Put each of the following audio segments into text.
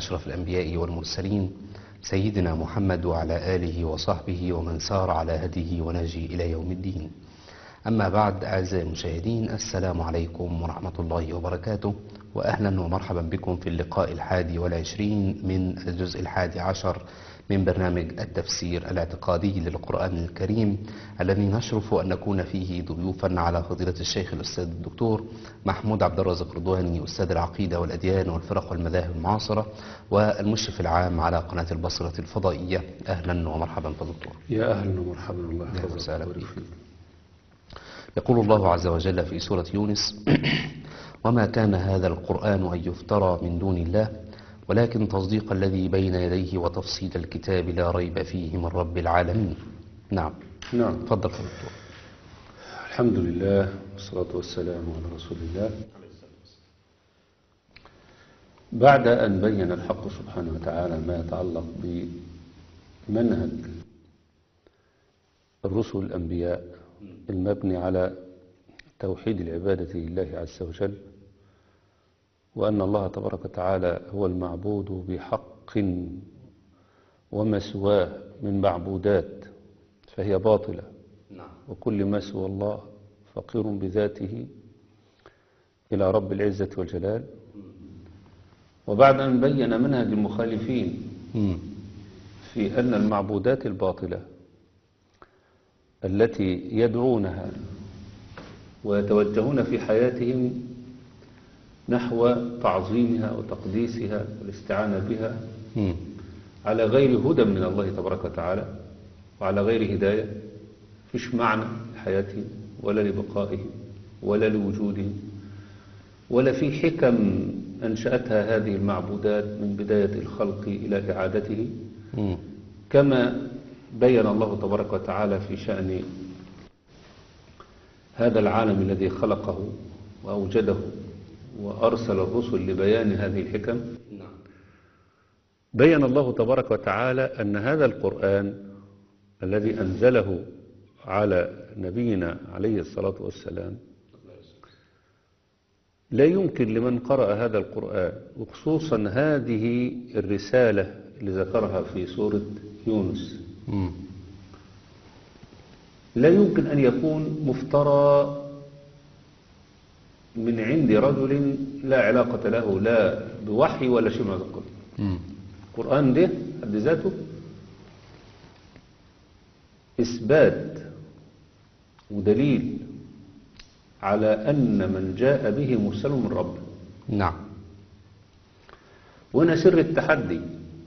أشرف الأنبياء والمرسلين سيدنا محمد وعلى آله وصحبه ومن سار على هديه ونهجه إلى يوم الدين أما بعد أعزائي المشاهدين السلام عليكم ورحمة الله وبركاته وأهلا ومرحبا بكم في اللقاء الحادي والعشرين من الجزء الحادي عشر من برنامج التفسير الاعتقادي للقرآن الكريم الذي نشرف أن نكون فيه ضيوفا على فضيلة الشيخ الأستاذ الدكتور محمود عبد الرازق رضواني أستاذ العقيدة والأديان والفرق والمذاهب المعاصرة والمشرف العام على قناة البصرة الفضائية أهلا ومرحبا فدكتور يا أهلا ومرحبا الله أهلا يحفظك وسهلا ويبارك بك. فيك. يقول الله عز وجل في سورة يونس وما كان هذا القرآن أن يفترى من دون الله ولكن تصديق الذي بين يديه وتفصيل الكتاب لا ريب فيه من رب العالمين نعم نعم تفضل يا دكتور الحمد لله والصلاة والسلام على رسول الله بعد أن بين الحق سبحانه وتعالى ما يتعلق بمنهج الرسل الأنبياء المبني على توحيد العبادة لله عز وجل وأن الله تبارك وتعالى هو المعبود بحق وما سواه من معبودات فهي باطلة نعم وكل ما سوى الله فقير بذاته إلى رب العزة والجلال وبعد أن بين منهج المخالفين مم. في أن المعبودات الباطلة التي يدعونها ويتوجهون في حياتهم نحو تعظيمها وتقديسها والاستعانة بها مم. على غير هدى من الله تبارك وتعالى وعلى غير هداية فيش معنى لحياتهم ولا لبقائهم ولا لوجودهم ولا في حكم أنشأتها هذه المعبودات من بداية الخلق إلى إعادته مم. كما بين الله تبارك وتعالى في شأن هذا العالم الذي خلقه وأوجده وأرسل الرسل لبيان هذه الحكم نعم بين الله تبارك وتعالى أن هذا القرآن الذي أنزله على نبينا عليه الصلاة والسلام لا يمكن لمن قرأ هذا القرآن وخصوصا هذه الرسالة اللي ذكرها في سورة يونس مم. لا يمكن أن يكون مفترى من عند رجل لا علاقة له لا بوحي ولا شيء من هذا القبيل مم. القرآن ده حد ذاته إثبات ودليل على أن من جاء به مرسل من ربه نعم وهنا سر التحدي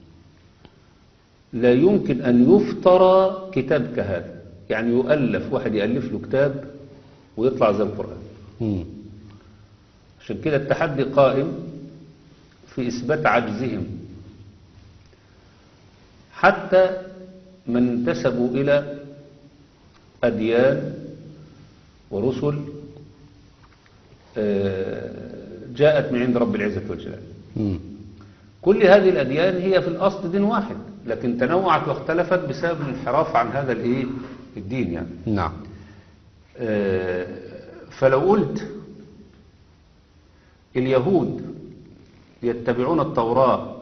لا يمكن أن يفترى كتاب كهذا يعني يؤلف واحد يألف له كتاب ويطلع زي القرآن مم. عشان كده التحدي قائم في إثبات عجزهم حتى من انتسبوا إلى أديان ورسل آه، جاءت من عند رب العزة والجلال مم. كل هذه الأديان هي في الأصل دين واحد لكن تنوعت واختلفت بسبب الانحراف عن هذا الإيه الدين يعني نعم آه، فلو قلت اليهود يتبعون التوراة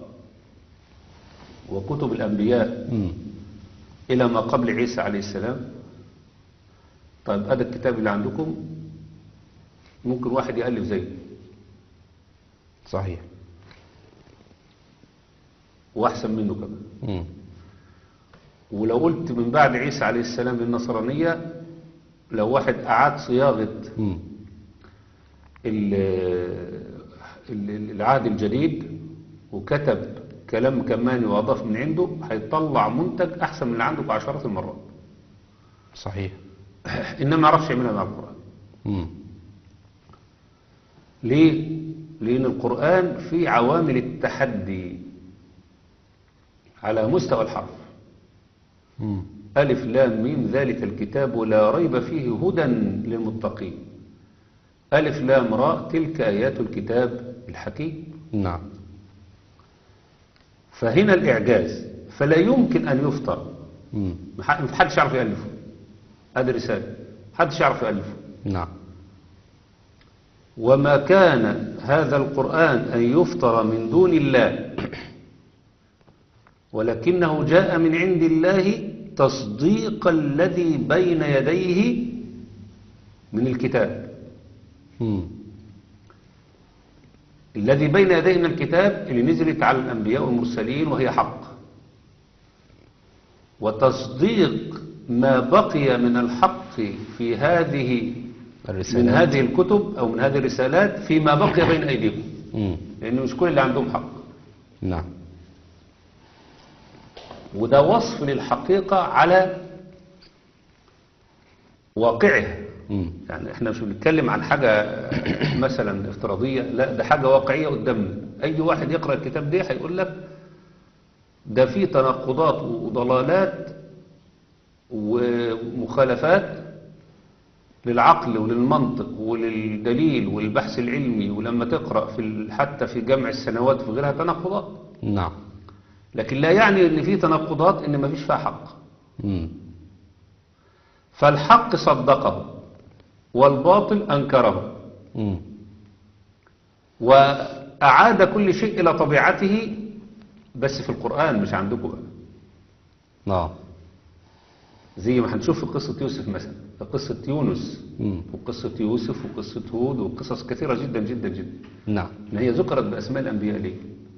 وكتب الأنبياء مم. إلى ما قبل عيسى عليه السلام طيب هذا الكتاب اللي عندكم ممكن واحد يألف زيه صحيح وأحسن منه كمان مم. ولو قلت من بعد عيسى عليه السلام للنصرانية لو واحد أعاد صياغة مم. ال- ال- العهد الجديد وكتب كلام كمان وأضاف من عنده هيطلع منتج أحسن من اللي عندك عشرات المرات صحيح إنما ما يعرفش يعملها مع القرآن مم. ليه؟ لأن القرآن فيه عوامل التحدي على مستوى الحرف مم. ألف لام ميم ذلك الكتاب لا ريب فيه هدى للمتقين ألف لام راء تلك آيات الكتاب الحكيم نعم فهنا الإعجاز فلا يمكن أن يفطر مم. ما حدش يعرف يألفه هذه رسالة حدش يعرف يألفه نعم وما كان هذا القرآن أن يفتر من دون الله ولكنه جاء من عند الله تصديق الذي بين يديه من الكتاب مم. الذي بين يديه من الكتاب اللي نزلت على الأنبياء والمرسلين وهي حق وتصديق ما بقي من الحق في هذه من الرسالة هذه الكتب أو من هذه الرسالات فيما بقي بين أيديكم مم. لأنه مش كل اللي عندهم حق نعم وده وصف للحقيقة على واقعها مم. يعني احنا مش بنتكلم عن حاجة مثلا افتراضية لا ده حاجة واقعية قدامنا اي واحد يقرأ الكتاب ده هيقول لك ده فيه تناقضات وضلالات ومخالفات للعقل وللمنطق وللدليل والبحث العلمي ولما تقرأ في ال- حتى في جمع السنوات في غيرها تناقضات نعم لكن لا يعني ان في تناقضات ان ما فيش فيها حق مم. فالحق صدقه والباطل انكره مم. وأعاد كل شيء إلى طبيعته بس في القرآن مش عندكم بقى نعم زي ما هنشوف في قصة يوسف مثلا في قصة يونس مم. وقصة يوسف وقصة هود وقصص كثيرة جدا جدا جدا نعم إن هي ذكرت بأسماء الأنبياء ليه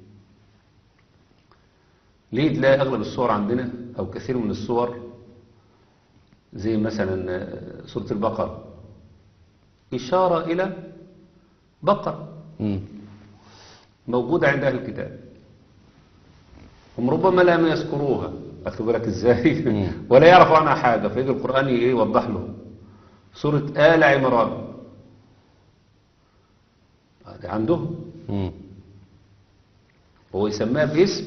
ليه تلاقي أغلب الصور عندنا أو كثير من الصور زي مثلا آه، سورة البقرة إشارة إلى بقرة مم. موجودة عند أهل الكتاب هم ربما لم يذكروها أخذوا بالك إزاي مم. ولا يعرفوا عنها حاجة فيجي القرآن إيه يوضح لهم سورة آل عمران هذا عندهم مم. هو يسميها باسم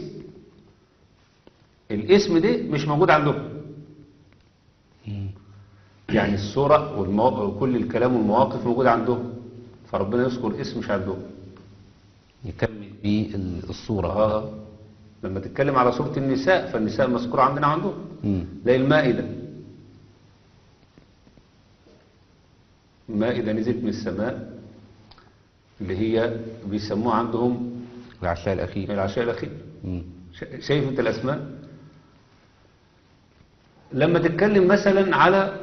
الاسم ده مش موجود عندهم يعني الصورة والمو... وكل الكلام والمواقف موجود عندهم فربنا يذكر اسم مش عندهم يكمل بيه الصورة آه. لما تتكلم على سورة النساء فالنساء مذكورة عندنا عندهم مم. زي المائدة المائدة نزلت من السماء اللي هي بيسموها عندهم العشاء الأخير العشاء الأخير مم. شا- شايف انت الأسماء لما تتكلم مثلا على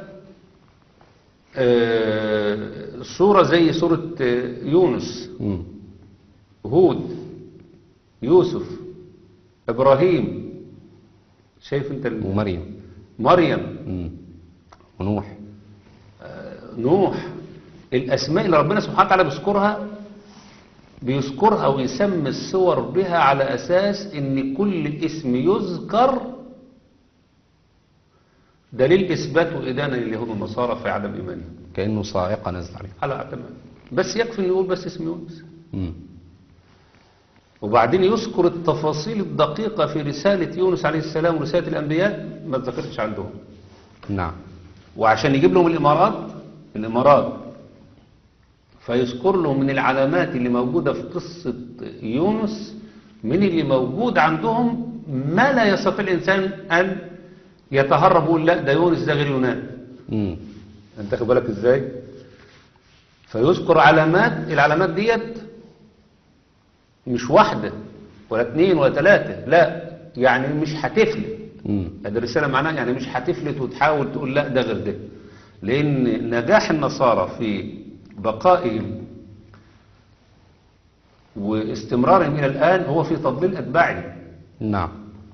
آه، صورة زي صورة آه، يونس مم. هود يوسف إبراهيم شايف انت ال- ومريم مريم مم. ونوح نوح الأسماء اللي ربنا سبحانه وتعالى بيذكرها بيذكرها ويسمي الصور بها على أساس إن كل اسم يذكر دليل إثبات وإدانة لليهود والنصارى في عدم إيمانهم كأنه صاعقة نزل عليه على تمام بس يكفي إنه يقول بس اسم يونس مم. وبعدين يذكر التفاصيل الدقيقة في رسالة يونس عليه السلام ورسالة الأنبياء ما اتذكرتش عندهم نعم وعشان يجيب لهم الإمارات الإمارات فيذكر لهم من العلامات اللي موجودة في قصة يونس من اللي موجود عندهم ما لا يستطيع الإنسان أن يتهرب ويقول لا ده يونس ده غير يونان مم. انت خد بالك ازاي فيذكر علامات العلامات ديت مش واحدة ولا اتنين ولا تلاتة لا يعني مش هتفلت مم. هذه الرسالة معناها يعني مش هتفلت وتحاول تقول لا ده غير ده لأن نجاح النصارى في بقائهم واستمرارهم إلى الآن هو في تضليل أتباعهم نعم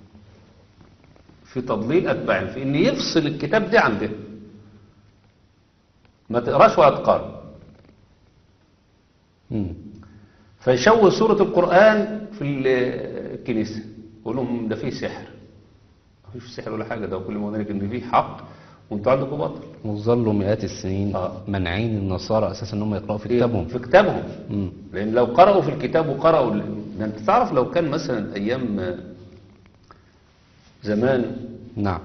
في تضليل أتباعهم في إن يفصل الكتاب ده عن ده ما تقراش ولا تقارن مم. فيشوه سورة القرآن في الكنيسة يقول لهم ده فيه سحر ما فيش سحر ولا حاجة ده كل ما هنالك إن فيه حق وانتوا عندكم باطل وظلوا مئات السنين آه. منعين النصارى أساسا أنهم يقرأوا في كتابهم في كتابهم مم. لأن لو قرأوا في الكتاب وقرأوا ال- ده أنت تعرف لو كان مثلا أيام زمان نعم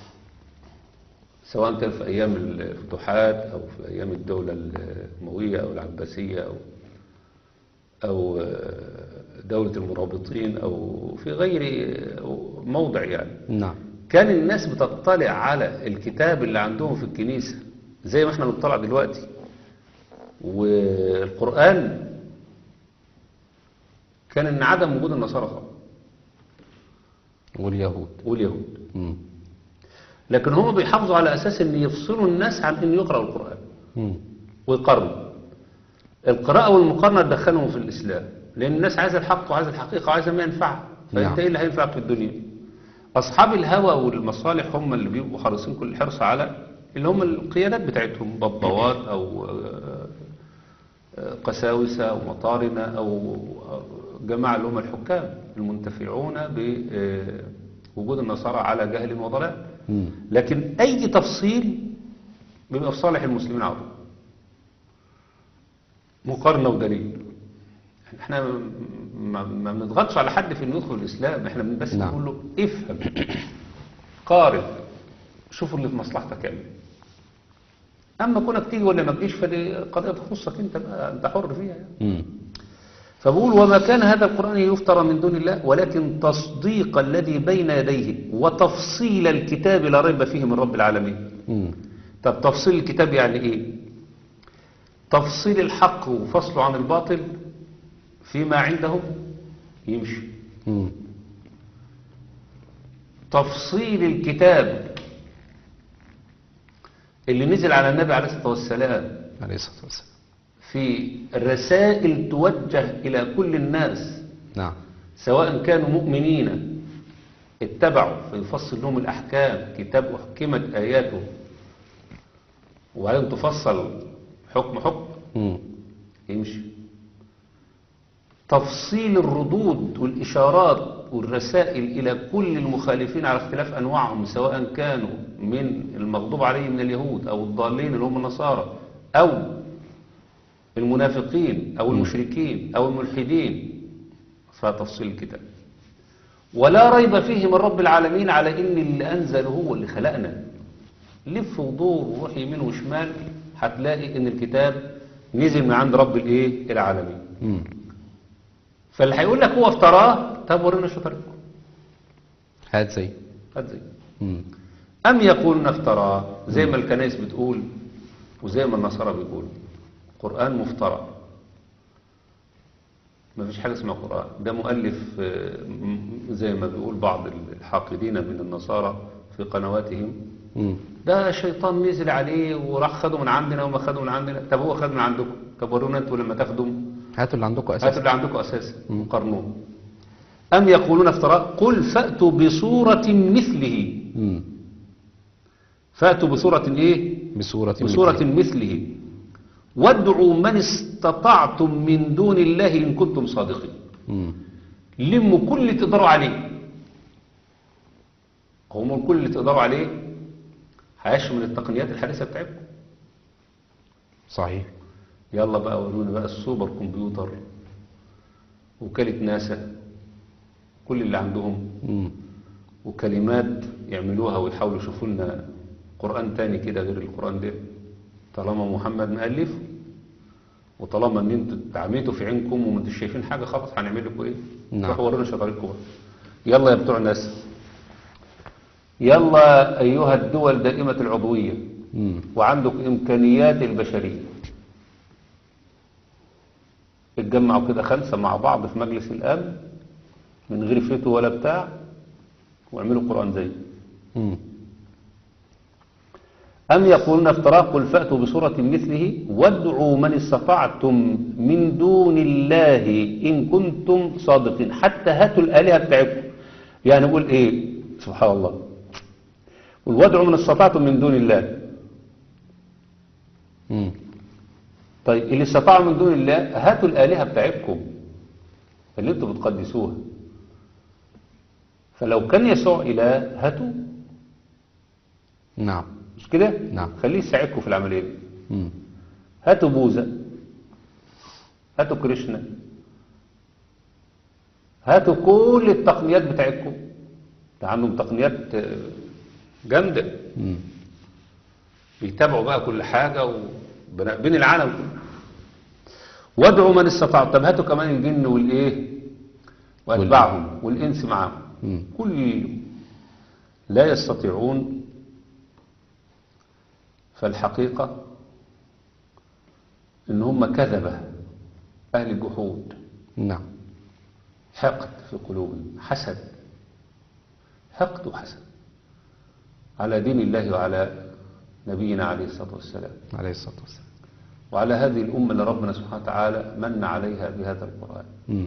سواء كان في أيام الفتوحات أو في أيام الدولة الأموية أو العباسية أو أو دولة المرابطين أو في غير موضع يعني نعم كان الناس بتطلع على الكتاب اللي عندهم في الكنيسة زي ما احنا بنطلع دلوقتي والقرآن كان ان عدم وجود النصارى طبعا واليهود واليهود مم. لكن هم بيحافظوا على أساس أن يفصلوا الناس عن أن يقرأوا القرآن مم. ويقارنوا القراءة والمقارنة تدخلهم في الإسلام لأن الناس عايزة الحق وعايزة الحقيقة وعايزة ما ينفعها نعم. فأنت إيه اللي هينفعك في الدنيا أصحاب الهوى والمصالح هم اللي بيبقوا حريصين كل الحرص على اللي هم القيادات بتاعتهم ببوات أو آه، آه، قساوسة أو مطارنة أو جماعة اللي هم الحكام المنتفعون بوجود النصارى على جهل وضلال مم. لكن أي تفصيل بيبقى في صالح المسلمين على طول مقارنة ودليل احنا ما, ما بنضغطش على حد في انه يدخل الاسلام احنا بس نعم. بنقول له افهم قارن شوف اللي في مصلحتك يعني اما كونك تيجي ولا ما تجيش فدي قضيه تخصك انت بقى انت حر فيها يعني. مم. فبقول وما كان هذا القرآن يفترى من دون الله ولكن تصديق الذي بين يديه وتفصيل الكتاب لا ريب فيه من رب العالمين مم. طب تفصيل الكتاب يعني ايه تفصيل الحق وفصله عن الباطل فيما عندهم يمشي مم. تفصيل الكتاب اللي نزل على النبي عليه الصلاة والسلام عليه الصلاة والسلام في رسائل توجه إلى كل الناس نعم سواء كانوا مؤمنين اتبعوا فيفصل لهم الأحكام كتاب أحكمت آياته وبعدين تفصل حكم حكم مم. يمشي تفصيل الردود والإشارات والرسائل إلى كل المخالفين على اختلاف أنواعهم سواء كانوا من المغضوب عليهم من اليهود أو الضالين اللي هم النصارى أو المنافقين أو المشركين أو الملحدين فتفصيل الكتاب ولا ريب فيه من رب العالمين على إن اللي أنزل هو اللي خلقنا لف ودور وروح يمين وشمال هتلاقي إن الكتاب نزل من عند رب الإيه العالمين مم. فاللي هيقول لك هو افتراه طب ورينا شطارتكم هات زي هات زي مم. أم يقولون افتراه زي ما الكنائس بتقول وزي ما النصارى بيقولوا قرآن مفترى ما فيش حاجة اسمها قرآن ده مؤلف آه، م- زي ما بيقول بعض الحاقدين من النصارى في قنواتهم مم. ده شيطان نزل عليه وراح خده من عندنا وما خده من عندنا طب هو خد من عندكم طب ورونا انتوا لما تاخدوا هاتوا اللي عندكم هاتوا أساسا اللي عندكم أساسا قارنوه أم يقولون افتراء قل فأتوا بصورة مثله مم. فأتوا بصورة إيه بصورة بصورة مثله. مثله وادعوا من استطعتم من دون الله إن كنتم صادقين مم. لموا كل اللي تقدروا عليه هم كل اللي تقدروا عليه هيشمل التقنيات الحديثة بتاعتكم صحيح يلا بقى ورونا بقى السوبر كمبيوتر وكالة ناسا كل اللي عندهم مم. وكلمات يعملوها ويحاولوا يشوفوا لنا قرآن تاني كده غير القرآن ده طالما محمد مؤلف وطالما ان انتوا اتعميتوا في عينكم وما انتوا شايفين حاجة خلاص هنعمل لكم ايه؟ نعم. روحوا ورونا شطارتكم بقى يلا يا بتوع ناسا يلا ايها الدول دائمة العضوية مم. وعندك امكانيات البشرية اتجمعوا كده خمسة مع بعض في مجلس الامن من غير فتو ولا بتاع واعملوا قرآن زيه مم. أم يقولون افتراه قل فأتوا بصورة مثله وادعوا من استطعتم من دون الله إن كنتم صادقين حتى هاتوا الآلهة بتاعتكم يعني نقول إيه سبحان الله قل وادعوا من استطعتم من دون الله مم. طيب اللي استطاعوا من دون الله هاتوا الآلهة بتاعتكم اللي انتوا بتقدسوها فلو كان يسوع إله هاتوا نعم مش كده نعم. خليه يساعدكم في العملية دي مم. هاتوا بوذا هاتوا كريشنا هاتوا كل التقنيات بتاعتكم ده عندهم تقنيات آه، جامدة مم. بيتابعوا بقى كل حاجة وبين العالم كله وادعوا من استطاعوا طب هاتوا كمان الجن والايه واتباعهم والانس معاهم مم. كل لا يستطيعون فالحقيقة ان هم كذبة اهل الجحود نعم حقد في قلوبهم حسد حقد وحسد على دين الله وعلى نبينا عليه الصلاة والسلام عليه الصلاة والسلام وعلى هذه الأمة اللي ربنا سبحانه وتعالى من عليها بهذا القرآن مم.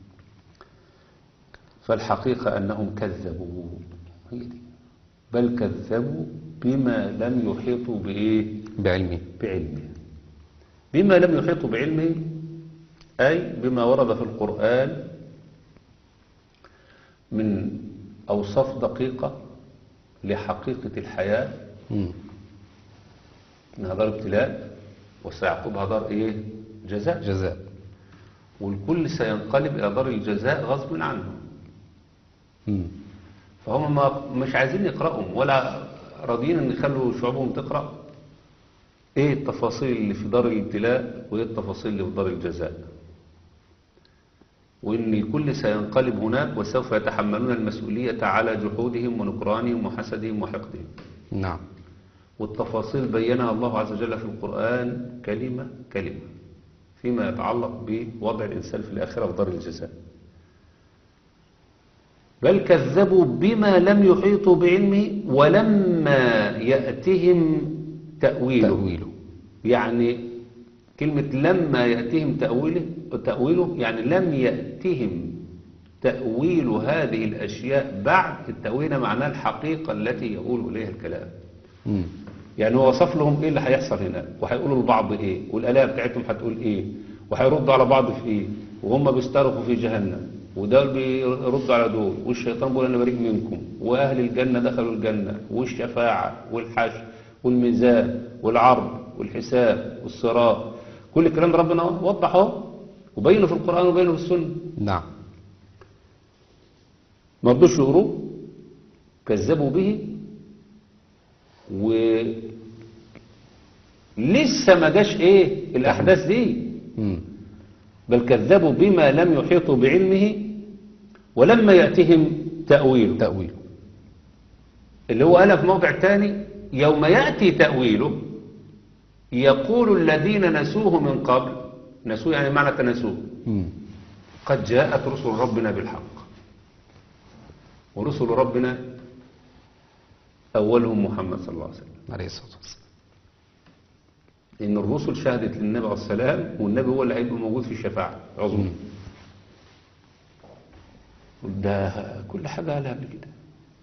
فالحقيقة أنهم كذبوا هي دي بل كذبوا بما لم يحيطوا بإيه بعلمه بعلمه بما لم يحيطوا بعلمه أي بما ورد في القرآن من أوصاف دقيقة لحقيقة الحياة مم. إنها دار ابتلاء وسيعقبها دار إيه جزاء جزاء والكل سينقلب إلى دار الجزاء غصب عنه مم. فهم ما مش عايزين يقرأهم ولا راضيين ان يخلوا شعوبهم تقرأ ايه التفاصيل اللي في دار الابتلاء وايه التفاصيل اللي في دار الجزاء وان الكل سينقلب هناك وسوف يتحملون المسؤولية على جحودهم ونكرانهم وحسدهم وحقدهم نعم والتفاصيل بينها الله عز وجل في القرآن كلمة كلمة فيما يتعلق بوضع الإنسان في الآخرة في دار الجزاء بل كذبوا بما لم يحيطوا بعلمه ولما يأتهم تأويله تأويله يعني كلمة لما يأتهم تأويله تأويله يعني لم يأتهم تأويل هذه الأشياء بعد التأويل معناه الحقيقة التي يقول إليها الكلام مم. يعني هو وصف لهم ايه اللي هيحصل هناك وهيقولوا لبعض ايه والآلهة بتاعتهم هتقول ايه وهيردوا على بعض في ايه وهم بيسترخوا في جهنم ودول بيردوا على دول والشيطان بيقول انا بريء منكم واهل الجنة دخلوا الجنة والشفاعة والحشر والميزان والعرض والحساب والصراط كل الكلام ده ربنا وضحه وبينه في القرآن وبينه في السنة نعم ما رضوش يقروه كذبوا به و لسه ما جاش ايه الاحداث دي مم. بل كذبوا بما لم يحيطوا بعلمه ولما يأتهم تأويله تأويله اللي هو قال في موضع تاني يوم يأتي تأويله يقول الذين نسوه من قبل نسوه يعني معنى تنسوه مم. قد جاءت رسل ربنا بالحق ورسل ربنا أولهم محمد صلى الله عليه وسلم عليه الصلاة والسلام إن الرسل شهدت للنبي عليه السلام والنبي هو اللي هيبقى موجود في الشفاعة عظمى ده كل حاجة قالها قبل كده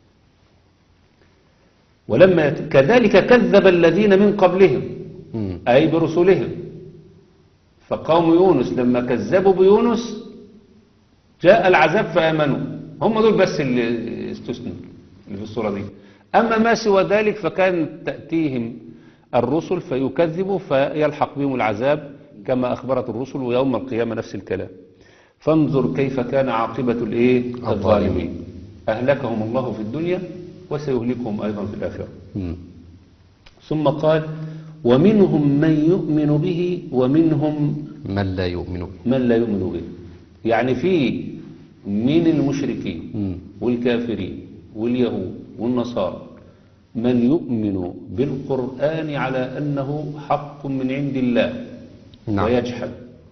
ولما يت... كذلك كذب الذين من قبلهم مم. أي برسلهم فقوم يونس لما كذبوا بيونس جاء العذاب فآمنوا هم دول بس اللي استثنوا اللي في الصورة دي أما ما سوى ذلك فكان تأتيهم الرسل فيكذبوا فيلحق بهم العذاب كما أخبرت الرسل ويوم القيامة نفس الكلام فانظر كيف كان عاقبة الإيه الظالمين أهلكهم الله في الدنيا وسيهلكهم أيضا في الآخرة مم. ثم قال ومنهم من يؤمن به ومنهم من لا يؤمن به من لا يؤمن به يعني في من المشركين مم. والكافرين واليهود والنصارى من يؤمن بالقرآن على أنه حق من عند الله نعم. ويجحد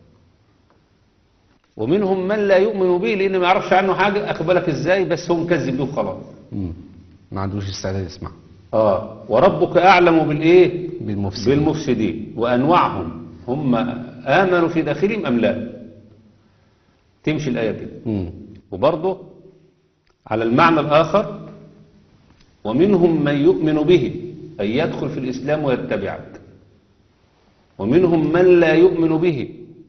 ومنهم من لا يؤمن به لأنه ما يعرفش عنه حاجة أخبرك إزاي بس هو مكذب به خلاص مم. ما عندوش استعداد يسمع آه وربك أعلم بالإيه بالمفسدين بالمفسدين وأنواعهم هم آمنوا في داخلهم أم لا تمشي الآية كده مم. وبرضه على المعنى الآخر ومنهم من يؤمن به أي يدخل في الإسلام ويتبعك ومنهم من لا يؤمن به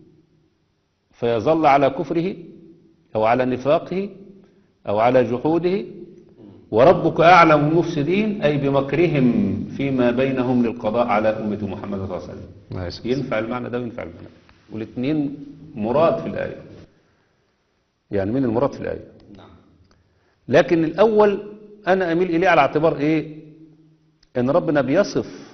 فيظل على كفره أو على نفاقه أو على جحوده وربك أعلم المفسدين أي بمكرهم فيما بينهم للقضاء على أمة محمد صلى الله عليه وسلم عليه الصلاة والسلام. ينفع المعنى ده وينفع المعنى ده والاثنين مراد في الآية يعني من المراد في الآية لكن الأول أنا أميل إليه على اعتبار إيه إن ربنا بيصف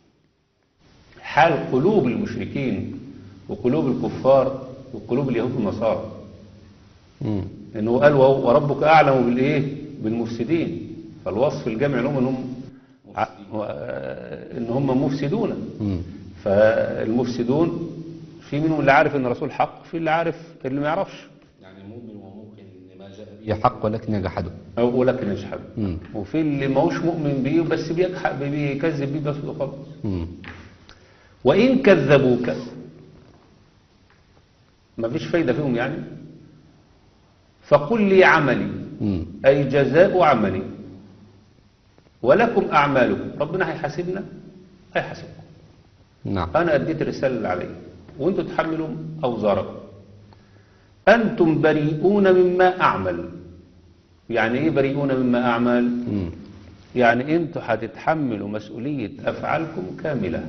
حال قلوب المشركين وقلوب الكفار وقلوب اليهود والنصارى مم. إنه قال وهو- وربك أعلم بالإيه بالمفسدين فالوصف الجامع لهم إنهم ع- آه، إن هم مفسدون مم. فالمفسدون في منهم اللي عارف ان الرسول حق في اللي عارف اللي ما يعرفش يعني مؤمن وموقن ان ما جاء هي حق ولكن يجحدوا أو ولكن يجحد مم. وفي اللي ماهوش مؤمن بيه بس بيجحد بيكذب بيه بس وخلاص مم. وإن كذبوك ما فيش فايدة فيهم يعني فقل لي عملي مم. أي جزاء عملي ولكم أعمالكم ربنا هيحاسبنا هيحاسبكم نعم أنا أديت الرسالة اللي علي وأنتم تحملوا أوزاركم أنتم بريئون مما أعمل يعني إيه بريئون مما أعمل مم. يعني أنتم هتتحملوا مسؤولية أفعالكم كاملة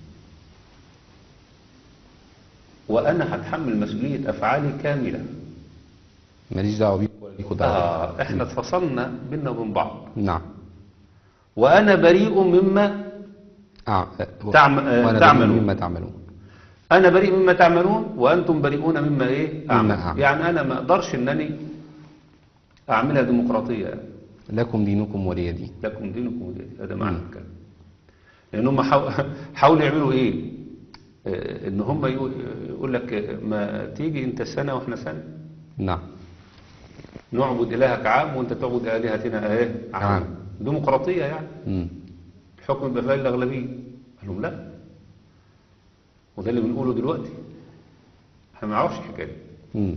وأنا هتحمل مسؤولية أفعالي كاملة ماليش دعوة بيكم ولا ليكوا دعوة آه إحنا اتفصلنا بينا وبين بعض نعم وأنا بريء مما أع... تعم- آه، وأنا تعملون. بريء مما تعملون أنا بريء مما تعملون وأنتم بريئون مما إيه أعمل أعمل. يعني أنا ما أقدرش أنني أعملها ديمقراطية يعني. لكم دينكم ولي دين لكم دينكم ولي دين. هذا معنى الكلام لأن هم حاو- حاولوا يعملوا إيه آه، إن هم يقول يقول لك آه، ما تيجي أنت سنة وإحنا سنة نعم نعبد إلهك عام وأنت تعبد آلهتنا إيه عام عام. ديمقراطية يعني مم. الحكم يبقى فيه الأغلبية قال لهم لا وده اللي بنقوله دلوقتي احنا ما نعرفش الحكاية دي. مم.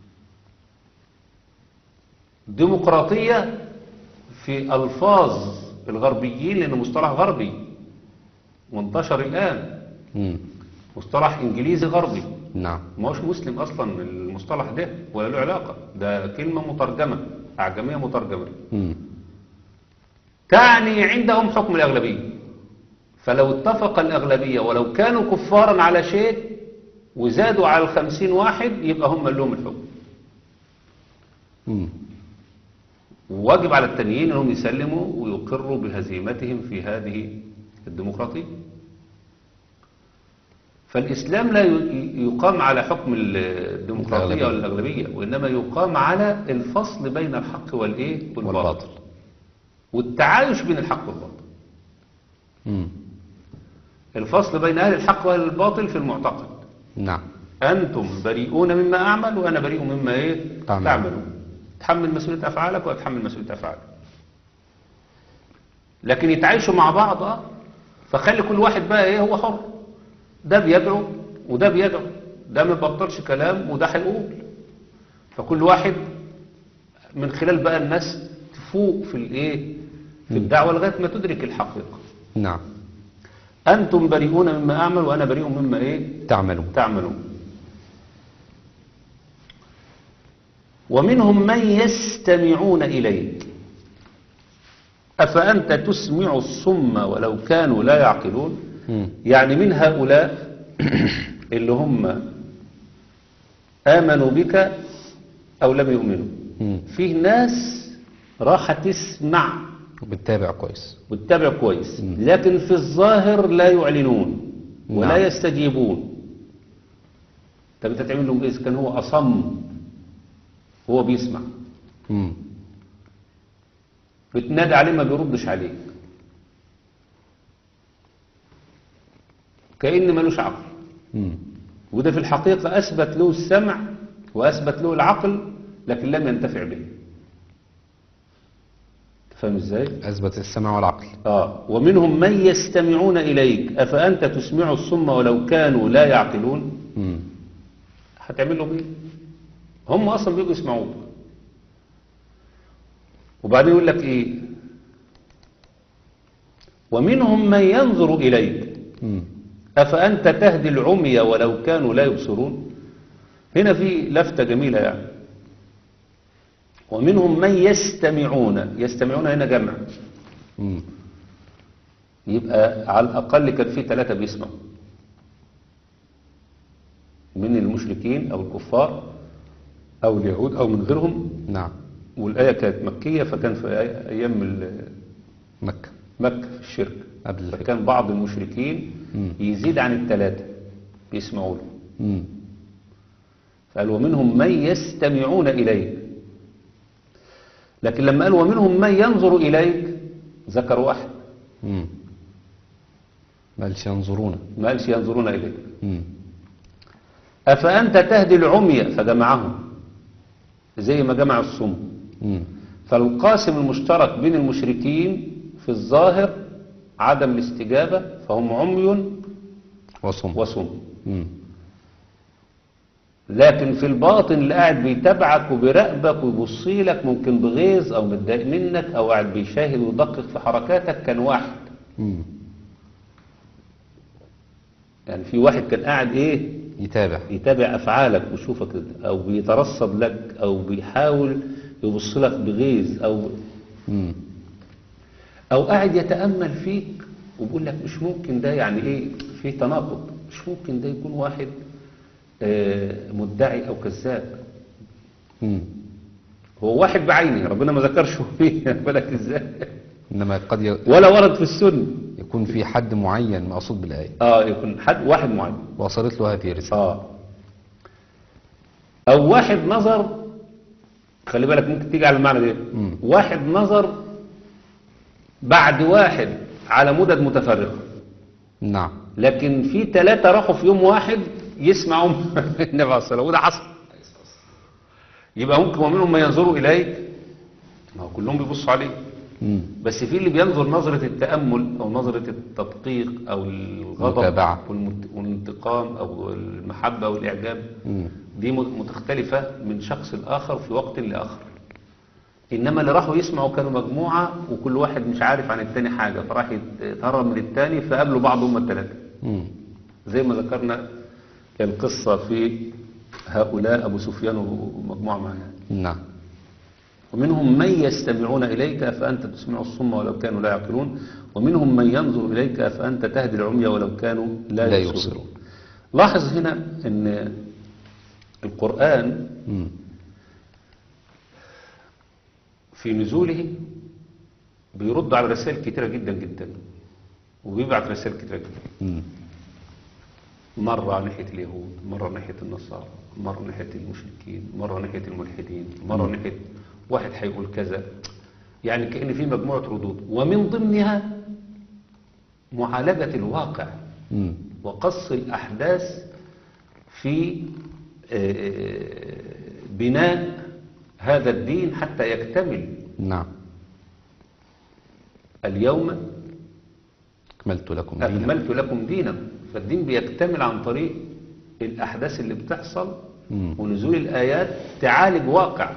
ديمقراطية في ألفاظ الغربيين لأنه مصطلح غربي وانتشر الآن مم. مصطلح إنجليزي غربي نعم ما هوش مسلم أصلا المصطلح ده ولا له علاقة ده كلمة مترجمة أعجمية مترجمة مم. تعني عندهم حكم الأغلبية فلو اتفق الأغلبية ولو كانوا كفارا على شيء وزادوا على الخمسين واحد يبقى هم لهم الحكم مم. وواجب على التانيين انهم يسلموا ويقروا بهزيمتهم في هذه الديمقراطية فالإسلام لا ي- يقام على حكم الديمقراطية الأغلبية. ولا الأغلبية وإنما يقام على الفصل بين الحق والإيه والباطل والباطل والتعايش بين الحق والباطل مم. الفصل بين أهل الحق وأهل الباطل في المعتقد نعم أنتم بريئون مما أعمل وأنا بريء مما إيه تعمل. تعملون تحمل مسؤولية أفعالك وأتحمل مسؤولية أفعالك لكن يتعايشوا مع بعض آه فخلي كل واحد بقى إيه هو حر ده بيدعو وده بيدعو ده ما بيبطلش كلام وده هيقول فكل واحد من خلال بقى الناس تفوق في الإيه في الدعوة لغاية ما تدرك الحقيقة نعم أنتم بريئون مما أعمل وأنا بريء مما إيه تعملون تعملون ومنهم من يستمعون إليك أفأنت تسمع الصم ولو كانوا لا يعقلون مم. يعني من هؤلاء اللي هم آمنوا بك أو لم يؤمنوا مم. فيه ناس راح تسمع بتتابع كويس وتتابع كويس لكن في الظاهر لا يعلنون ولا نعم. يستجيبون طب انت تعمل لهم ايه إذا كان هو اصم هو بيسمع مم. بتنادي عليه ما بيردش عليك كأن ملوش عقل مم. وده في الحقيقة أثبت له السمع وأثبت له العقل لكن لم ينتفع به فاهم ازاي؟ أثبت السمع والعقل آه ومنهم من يستمعون إليك أفأنت تسمع الصم ولو كانوا لا يعقلون مم. هتعمل لهم إيه هم أصلا بيبقوا يسمعوك وبعدين يقول لك إيه ومنهم من ينظر إليك مم. أفأنت تهدي العمي ولو كانوا لا يبصرون هنا في لفتة جميلة يعني ومنهم من يستمعون يستمعون هنا جمع مم. يبقى على الأقل كان في ثلاثة بيسمعوا من المشركين أو الكفار أو اليهود أو من غيرهم نعم والآية كانت مكية فكان في أي- أيام ال- مكة مكة في الشرك قبل الهجرة. فكان بعض المشركين مم. يزيد عن الثلاثة بيسمعوا له مم. فقال ومنهم من يستمعون إليك لكن لما قال ومنهم من ينظر إليك ذكر واحد مم. ما قالش ينظرون ما قالش ينظرون إليك مم. أفأنت تهدي العمي فجمعهم زي ما جمع الصم مم. فالقاسم المشترك بين المشركين في الظاهر عدم الاستجابة فهم عمي وصم وصم مم. لكن في الباطن اللي قاعد بيتابعك وبيراقبك ويبصي لك ممكن بغيظ او متضايق منك او قاعد بيشاهد ويدقق في حركاتك كان واحد مم. يعني في واحد كان قاعد ايه يتابع يتابع افعالك ويشوفك او بيترصد لك او بيحاول يبص لك بغيظ او مم. او قاعد يتامل فيك وبيقول لك مش ممكن ده يعني ايه في تناقض مش ممكن ده يكون واحد آه، مدعي او كذاب مم. هو واحد بعينه ربنا ما ذكرش هو مين بالك ازاي إنما قد ي- ولا ورد في السنه يكون في حد معين مقصود بالآية اه يكون حد واحد معين وصلت له هذه الرسالة اه او واحد نظر خلي بالك ممكن تيجي على المعنى ده مم. واحد نظر بعد واحد على مدد متفرقه نعم لكن في ثلاثة راحوا في يوم واحد يسمعوا النبي عليه الصلاة وده حصل يبقى ممكن ومنهم من ينظروا إليك ما هو كلهم بيبصوا عليك مم. بس في اللي بينظر نظرة التأمل أو نظرة التدقيق أو الغضب متابعة. والمت- والانتقام أو المحبة والإعجاب مم. دي مت- متختلفة من شخص لآخر في وقت لآخر إنما اللي راحوا يسمعوا كانوا مجموعة وكل واحد مش عارف عن التاني حاجة فراح يتهرب من التاني فقابلوا بعض هم التلاتة مم. زي ما ذكرنا القصة في هؤلاء أبو سفيان ومجموعة معاه نعم ومنهم من يستمعون إليك فأنت تسمع الصم ولو كانوا لا يعقلون ومنهم من ينظر إليك فأنت تهدي العمي ولو كانوا لا, لا يبصرون يبصرون. لاحظ هنا أن القرآن مم. في نزوله بيرد على رسائل كتيرة جدا جدا وبيبعت رسائل كتيرة جدا مم. مرة ناحية اليهود مرة ناحية النصارى مرة ناحية المشركين مرة ناحية الملحدين مرة ناحية واحد هيقول كذا يعني كأن في مجموعة ردود ومن ضمنها معالجة الواقع مم. وقص الأحداث في آه، بناء هذا الدين حتى يكتمل نعم اليوم أكملت لكم دينكم أكملت لكم دينكم فالدين بيكتمل عن طريق الأحداث اللي بتحصل مم. ونزول الآيات تعالج واقع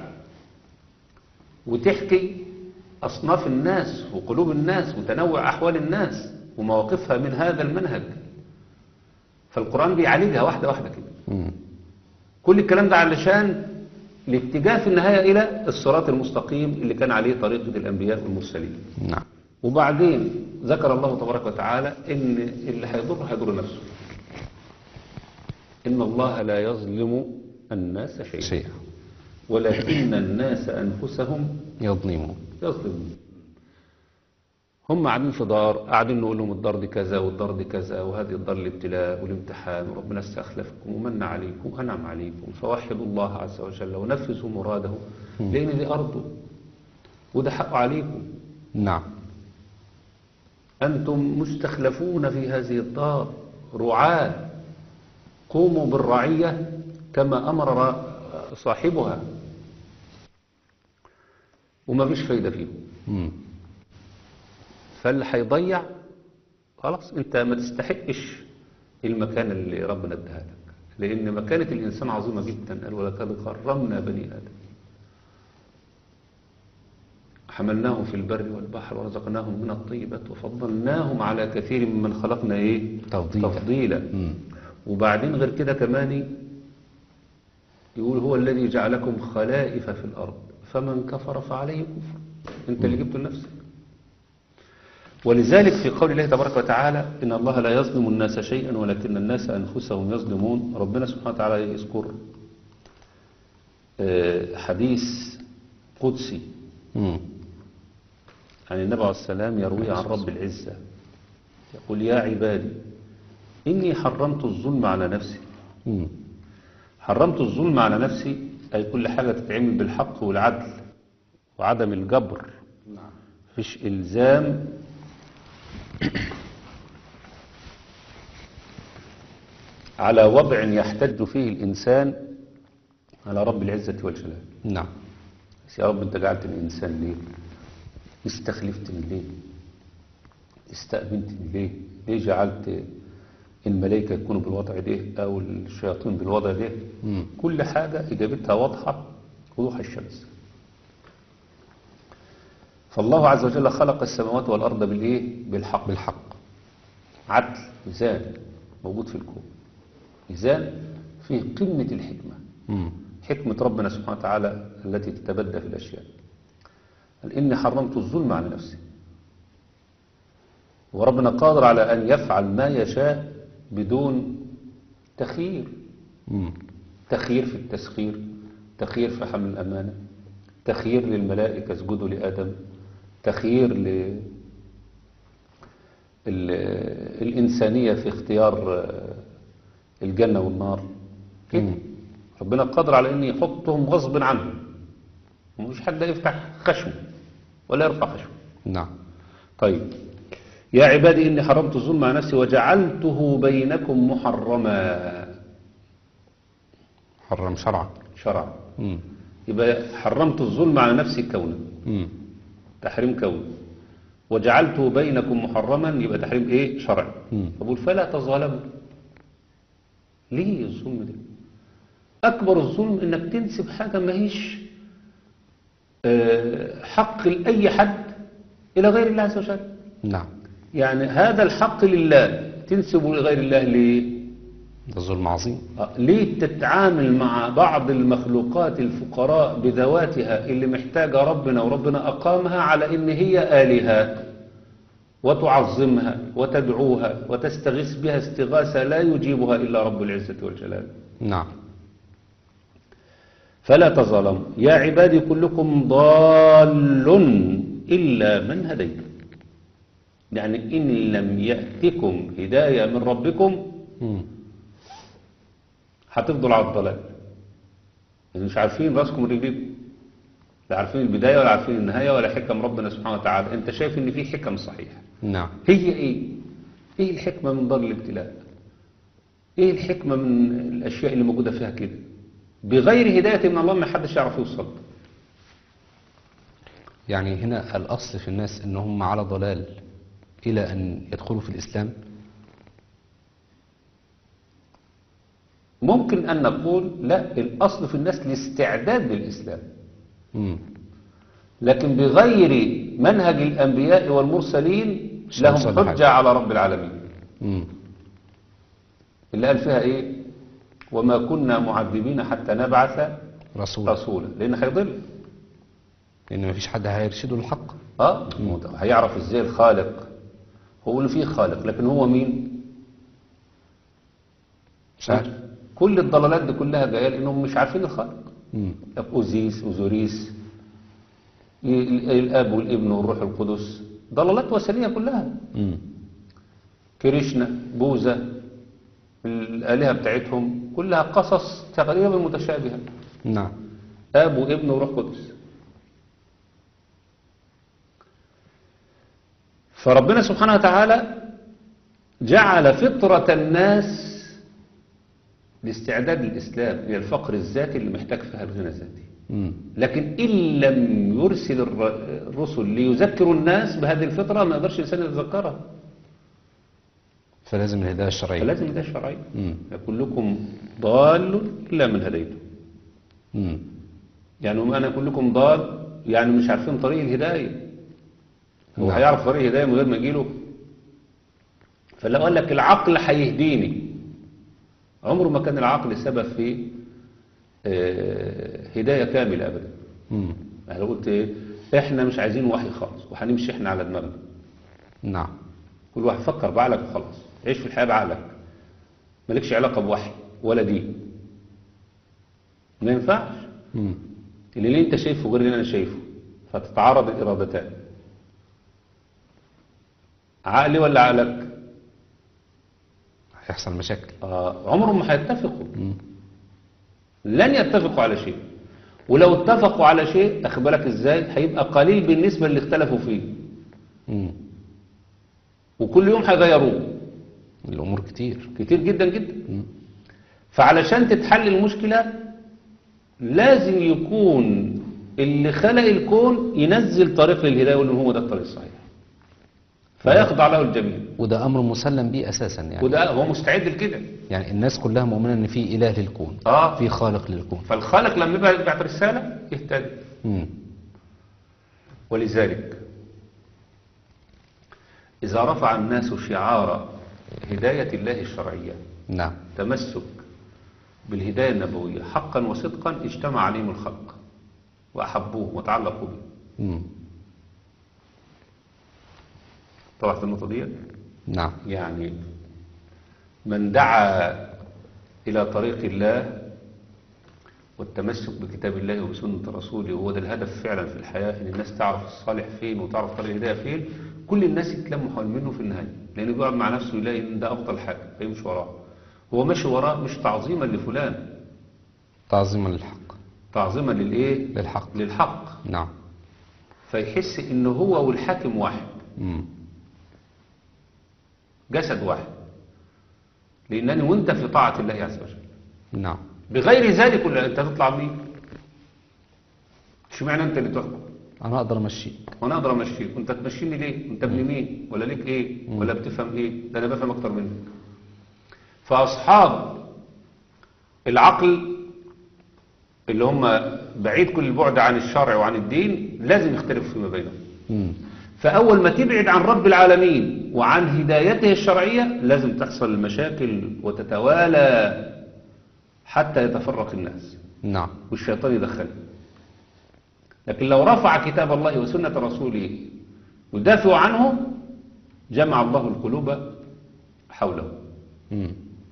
وتحكي أصناف الناس وقلوب الناس وتنوع أحوال الناس ومواقفها من هذا المنهج فالقرآن بيعالجها واحدة واحدة كده مم. كل الكلام ده علشان الاتجاه في النهاية إلى الصراط المستقيم اللي كان عليه طريقة الأنبياء والمرسلين نعم وبعدين ذكر الله تبارك وتعالى ان اللي هيضره هيضر نفسه ان الله لا يظلم الناس شيئا شيئا ولكن الناس انفسهم يظلمون يظلمون هم قاعدين في دار قاعدين نقول لهم الدار دي كذا والدار دي كذا وهذه الدار الابتلاء والامتحان وربنا استخلفكم ومن عليكم وانعم عليكم فوحدوا الله عز وجل ونفذوا مراده لان دي ارضه وده حقه عليكم نعم أنتم مستخلفون في هذه الدار رعاة قوموا بالرعية كما أمر را- صاحبها وما فيش فايدة فيهم مم. فاللي هيضيع خلاص انت ما تستحقش المكانة اللي ربنا اداها لك لأن مكانة الإنسان عظيمة جدا قال ولقد كرمنا بني آدم حملناهم في البر والبحر ورزقناهم من الطيبات وفضلناهم على كثير ممن خلقنا ايه تفضيلا. تفضيلا مم. وبعدين غير كده كمان يقول هو الذي جعلكم خلائف في الأرض فمن كفر فعليه كفر انت اللي جبته لنفسك ولذلك في قول الله تبارك وتعالى إن الله لا يظلم الناس شيئا ولكن الناس أنفسهم يظلمون ربنا سبحانه وتعالى يذكر آه، حديث قدسي مم. عن النبي عليه السلام يروي عن رب العزة يقول يا عبادي إني حرمت الظلم على نفسي مم. حرمت الظلم على نفسي أي كل حاجة تتعمل بالحق والعدل وعدم الجبر فيش إلزام على وضع يحتج فيه الإنسان على رب العزة والجلال نعم بس يا رب انت جعلتني انسان ليه استخلفتني ليه استأمنتني ليه ليه جعلت الملائكة يكونوا بالوضع ده أو الشياطين بالوضع ده مم. كل حاجة إجابتها واضحة وضوح الشمس فالله عز وجل خلق السماوات والأرض بالإيه؟ بالحق بالحق عدل ميزان موجود في الكون ميزان فيه قمة الحكمة مم. حكمة ربنا سبحانه وتعالى التي تتبدى في الأشياء قال إني حرمت الظلم على نفسي وربنا قادر على أن يفعل ما يشاء بدون تخيير مم. تخيير في التسخير تخيير في حمل الأمانة تخيير للملائكة اسجدوا لآدم تخيير ل ال- الإنسانية في اختيار آه، الجنة والنار كده مم. ربنا قادر على أن يحطهم غصب عنهم ومش حد يفتح خشم ولا يرفع خشم نعم طيب يا عبادي إني حرمت الظلم على نفسي وجعلته بينكم محرما حرم شرعا شرعا مم. يبقى حرمت الظلم على نفسي كونا مم. تحريم كوني وجعلته بينكم محرما يبقى تحريم ايه شرعي مم. فبقول فلا تظالموا ليه الظلم ده اكبر الظلم انك تنسب حاجه ما هيش آه، حق لاي حد الى غير الله عز وجل نعم يعني هذا الحق لله تنسبه لغير الله ليه ده ظلم عظيم آه، ليه تتعامل مع بعض المخلوقات الفقراء بذواتها اللي محتاجة ربنا وربنا أقامها على إن هي آلهات وتعظمها وتدعوها وتستغيث بها استغاثة لا يجيبها إلا رب العزة والجلال نعم فلا تظلموا يا عبادي كلكم ضال إلا من هديت يعني إن لم يأتكم هداية من ربكم مم. هتفضل على الضلال يعني مش عارفين راسكم ورجليكم لا عارفين البداية ولا عارفين النهاية ولا حكم ربنا سبحانه وتعالى انت شايف ان في حكم صحيحة نعم هي ايه ايه الحكمة من ضر الابتلاء ايه الحكمة من الاشياء اللي موجودة فيها كده بغير هداية من الله ما حدش يعرف يوصل يعني هنا الأصل في الناس أنهم على ضلال إلى أن يدخلوا في الإسلام ممكن ان نقول لا الاصل في الناس الاستعداد للاسلام مم. لكن بغير منهج الانبياء والمرسلين مش لهم هنوصل لحاجة. حجة على رب العالمين مم. اللي قال فيها ايه وما كنا معذبين حتى نبعث رسول رسولا لان هيضل لأن مفيش حد هيرشده الحق اه هيعرف ازاي الخالق هو اللي فيه خالق لكن هو مين مش عارف كل الضلالات دي كلها جايه لانهم مش عارفين الخالق مم. اوزيس اوزوريس ال- الاب والابن والروح القدس ضلالات وثنيه كلها مم. كريشنا بوذا الالهه بتاعتهم كلها قصص تقريبا متشابهه نعم اب وابن وروح قدس فربنا سبحانه وتعالى جعل فطرة الناس لاستعداد للإسلام هي الفقر الذاتي اللي محتاج فيها الغنى الذاتي مم. لكن إن لم يرسل الر- الرسل ليذكروا الناس بهذه الفطرة ما يقدرش الإنسان يتذكرها فلازم الهداية الشرعية فلازم ده شرعي مم. كلكم ضال إلا من هديته مم. يعني وما أنا كلكم ضال يعني مش عارفين طريق الهداية هو نعم. هيعرف طريق الهداية من غير ما يجيله فلو قال لك العقل هيهديني عمره ما كان العقل سبب في آه، هداية كاملة أبدا مم. يعني لو قلت إيه إحنا مش عايزين وحي خالص وهنمشي إحنا على دماغنا نعم كل واحد فكر بعقلك وخلاص عيش في الحياة بعقلك مالكش علاقة بوحي ولا دين ما ينفعش مم. اللي اللي انت شايفه غير اللي انا شايفه فتتعارض الارادتان عقلي ولا عقلك هيحصل مشاكل آه عمرهم ما هيتفقوا مم. لن يتفقوا على شيء ولو اتفقوا على شيء اخبرك ازاي هيبقى قليل بالنسبة اللي اختلفوا فيه مم. وكل يوم هيغيروه الأمور كتير كتير جدا جدا مم. فعلشان تتحل المشكلة لازم يكون اللي خلق الكون ينزل طريق للهداية يقول لهم هو ده الطريق الصحيح فيخضع له الجميع وده أمر مسلم به أساسا يعني وده هو مستعد لكده يعني الناس كلها مؤمنة إن في إله للكون اه في خالق للكون فالخالق لما يبقى يبعت رسالة يهتدي مم. ولذلك إذا رفع الناس شعار هداية الله الشرعية نعم تمسك بالهداية النبوية حقا وصدقا اجتمع عليهم الخلق وأحبوه وتعلقوا به مم. طبعا النقطة دي نعم يعني من دعا إلى طريق الله والتمسك بكتاب الله وبسنة رسوله وهو ده الهدف فعلا في الحياة إن الناس تعرف الصالح فين وتعرف طريق الهداية فين كل الناس يتلموا حول منه في النهاية لأنه بيقعد مع نفسه يلاقي إن ده أفضل حاجة فيمشي وراه هو ماشي وراه مش تعظيما لفلان تعظيما للحق تعظيما للإيه؟ للحق للحق نعم فيحس إن هو والحاكم واحد مم. جسد واحد لأنني وانت في طاعة الله عز وجل نعم بغير ذلك ولا انت تطلع مين اشمعنى انت اللي تحكم أنا أقدر أمشيك وانا اقدر امشيك وانت تمشيني ليه انت ابن مين ولا ليك ايه ولا بتفهم ايه ده انا بفهم اكتر منك فاصحاب العقل اللي هم بعيد كل البعد عن الشرع وعن الدين لازم يختلفوا فيما بينهم مم. فأول ما تبعد عن رب العالمين وعن هدايته الشرعية لازم تحصل المشاكل وتتوالى حتى يتفرق الناس نعم والشيطان يدخله لكن لو رفع كتاب الله وسنة رسوله يدافع عنه جمع الله القلوب حوله مم.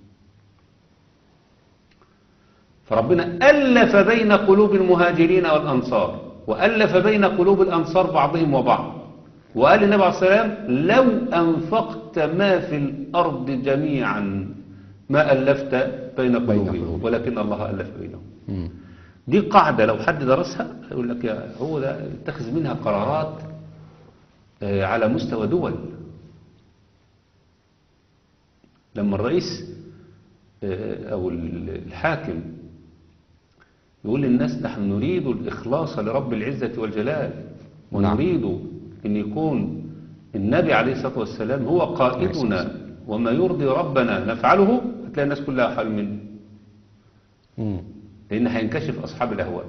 فربنا ألف بين قلوب المهاجرين والأنصار وألف بين قلوب الأنصار بعضهم وبعض وقال النبي عليه الصلاة والسلام لو أنفقت ما في الأرض جميعا ما ألفت بين قلوبهم قلوبهم. ولكن الله ألف بينهم مم. دي قاعدة لو حد درسها يقول لك يا هو ده اتخذ منها قرارات آه، على مستوى دول لما الرئيس آه، أو الحاكم يقول للناس نحن نريد الإخلاص لرب العزة والجلال نعم. ونريد أن يكون النبي عليه الصلاة والسلام هو قائدنا وما يرضي ربنا نفعله هتلاقي الناس كلها حال منه مم. لأن هينكشف أصحاب الأهواء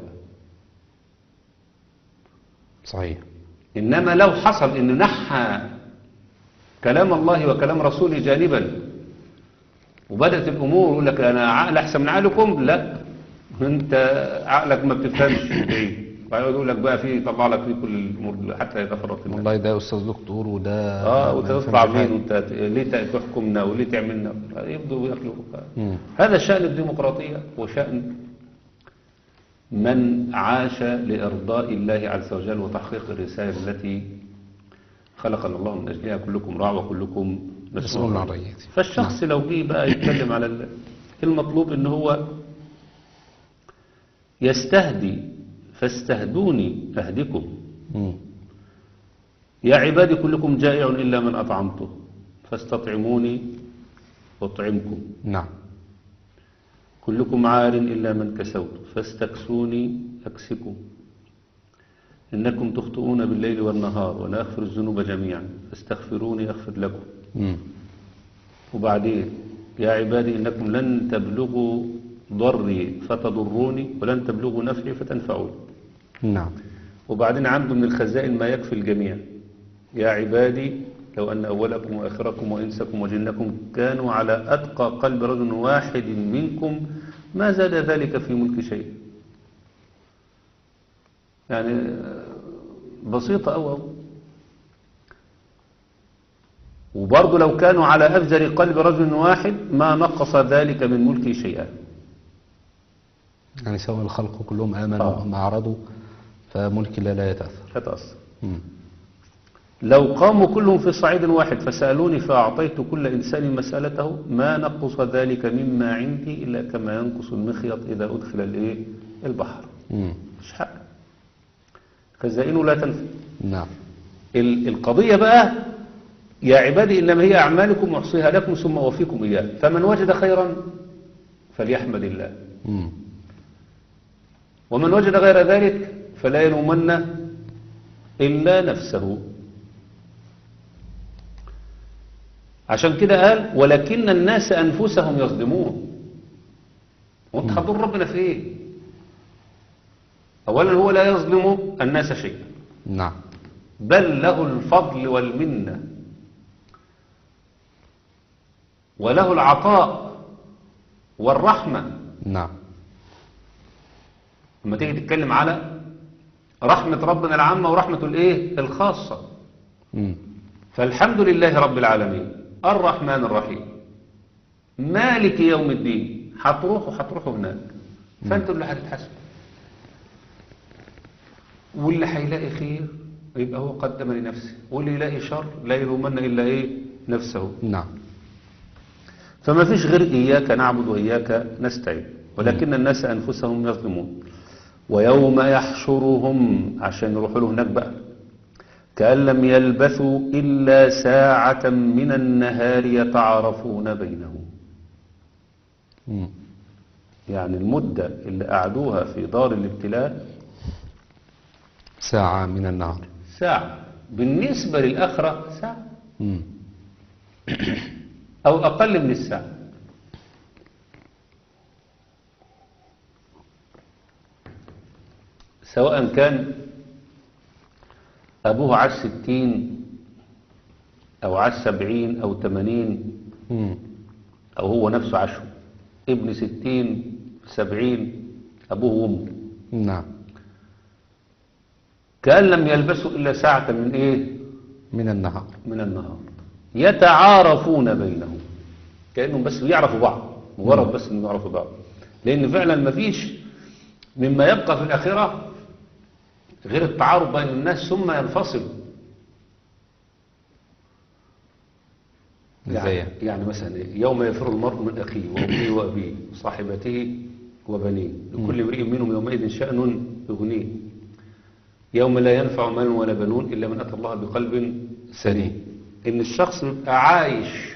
صحيح إنما لو حصل إنه نحى كلام الله وكلام رسوله جانبا وبدأت الأمور يقول لك أنا عقل أحسن من عقلكم لا أنت عقلك ما بتفهمش إيه ويقعد يقول لك بقى في طلع لك في كل الأمور حتى يتفرق الناس والله ده أستاذ دكتور وده اه ما وانت يفهمش تطلع حاجة. مين وانت ت- ليه تحكمنا وليه تعملنا يبدو ياكلوا مم. هذا شأن الديمقراطية وشأن من عاش لإرضاء الله عز وجل وتحقيق الرسالة التي خلقنا الله من أجلها كلكم راع وكلكم مسؤول مسؤول عن عن رعيته. فالشخص لو جه بقى يتكلم على ال- المطلوب ان هو يستهدي فاستهدوني أهدكم مم. يا عبادي كلكم جائع إلا من أطعمته فاستطعموني أطعمكم نعم كلكم عار إلا من كسوت فاستكسوني أكسكم إنكم تخطئون بالليل والنهار ولا أغفر الذنوب جميعا فاستغفروني أغفر لكم مم. وبعدين يا عبادي إنكم لن تبلغوا ضري فتضروني ولن تبلغوا نفعي فتنفعوني نعم وبعدين عنده من الخزائن ما يكفي الجميع يا عبادي لو أن أولكم وآخركم وإنسكم وجنكم كانوا على أتقى قلب رجل واحد منكم ما زاد ذلك في ملك شيء يعني آه، بسيطة أو أو وبرضه لو كانوا على أفجر قلب رجل واحد ما نقص ذلك من ملكي شيئا يعني سواء الخلق كلهم آمنوا آه. أم أعرضوا فملك الله لا يتأثر لا تأثر مم. لو قاموا كلهم في صعيد واحد فسألوني فأعطيت كل إنسان مسألته ما نقص ذلك مما عندي إلا كما ينقص المخيط إذا أدخل الإيه؟ البحر مم. مش حق خزائنه لا تنفع نعم ال- القضية بقى يا عبادي إنما هي أعمالكم أحصيها لكم ثم أوفيكم إياه فمن وجد خيرا فليحمد الله مم. ومن وجد غير ذلك فلا يلومن إلا نفسه عشان كده قال ولكن الناس أنفسهم يظلمون وانت هتضر ربنا في ايه أولا هو لا يظلم الناس شيئا نعم بل له الفضل والمنة وله العطاء والرحمة نعم لما تيجي تتكلم على رحمة ربنا العامة ورحمة الايه الخاصة مم. فالحمد لله رب العالمين الرحمن الرحيم مالك يوم الدين هتروحوا هتروحوا هناك فانتوا اللي هتتحاسبوا واللي هيلاقي خير يبقى هو قدم لنفسه واللي يلاقي شر لا يلومن الا ايه نفسه نعم فما فيش غير إياك نعبد وإياك نستعين ولكن الناس أنفسهم يظلمون ويوم يحشرهم عشان يروحوا له هناك بقى كأن لم يلبثوا إلا ساعة من النهار يتعارفون بينهم مم. يعني المدة اللي قعدوها في دار الابتلاء ساعة من النهار ساعة بالنسبة للآخرة ساعة مم. أو أقل من الساعة سواء كان أبوه عاش ستين أو عاش سبعين أو تمانين مم. أو هو نفسه عاشه ابن ستين سبعين أبوه وأمه نعم كأن لم يلبسوا إلا ساعة من إيه من النهار من النهار يتعارفون بينهم كأنهم بس بيعرفوا بعض مجرد بس انهم يعرفوا بعض لأن فعلا ما فيش مما يبقى في الآخرة غير التعارف بين الناس ثم ينفصل ازاي يعني, يعني مثلا إيه؟ يوم يفر المرء من أخيه وأمه وأبيه وصاحبته وبنيه لكل امرئ منهم يومئذ شأن يغنيه يوم لا ينفع مال ولا بنون إلا من أتى الله بقلب سليم إن الشخص يبقى عايش